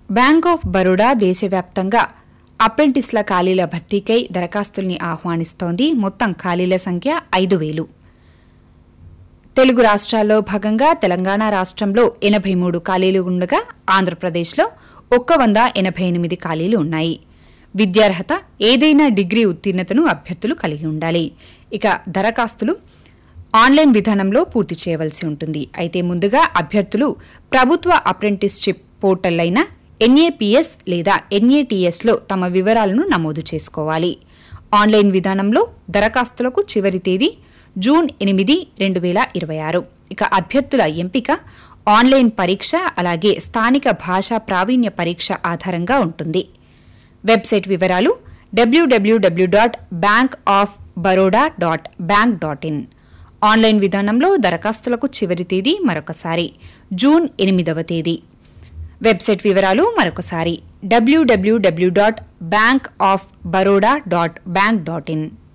bank of Baroda దేశవ్యాప్తంగా అప్రెంటిస్ల ఖాళీల భర్తీకై దరఖాస్తుల్ని ఆహ్వానిస్తోంది మొత్తం ఖాళీల సంఖ్య ఐదు వేలు తెలుగు రాష్ట్రాల్లో భాగంగా తెలంగాణ రాష్ట్రంలో ఎనభై మూడు ఖాళీలు ఉండగా ఆంధ్రప్రదేశ్లో ఒక్క వంద ఎనభై ఎనిమిది ఖాళీలు ఉన్నాయి విద్యార్హత ఏదైనా డిగ్రీ ఉత్తీర్ణతను అభ్యర్థులు కలిగి ఉండాలి ఇక దరఖాస్తులు ఆన్లైన్ విధానంలో పూర్తి చేయవలసి ఉంటుంది అయితే ముందుగా అభ్యర్థులు ప్రభుత్వ అప్రెంటిస్షిప్ పోర్టల్ అయిన ఎన్ఏపిఎస్ లేదా ఎన్ఏటీఎస్లో తమ వివరాలను నమోదు చేసుకోవాలి ఆన్లైన్ విధానంలో దరఖాస్తులకు చివరి తేదీ జూన్ ఎనిమిది రెండు వేల ఇరవై ఆరు ఇక అభ్యర్థుల ఎంపిక ఆన్లైన్ పరీక్ష అలాగే స్థానిక భాషా ప్రావీణ్య పరీక్ష ఆధారంగా ఉంటుంది వెబ్సైట్ వివరాలు WWW dot bank of Baroda dot bank dot in online విధానంలో దరఖాస్తులకు చివరి తేదీ మరొకసారి జూన్ ఎనిమిదవ తేదీ వెబ్సైట్ వివరాలు మరొకసారి WWW dot bank of Baroda dot bank dot in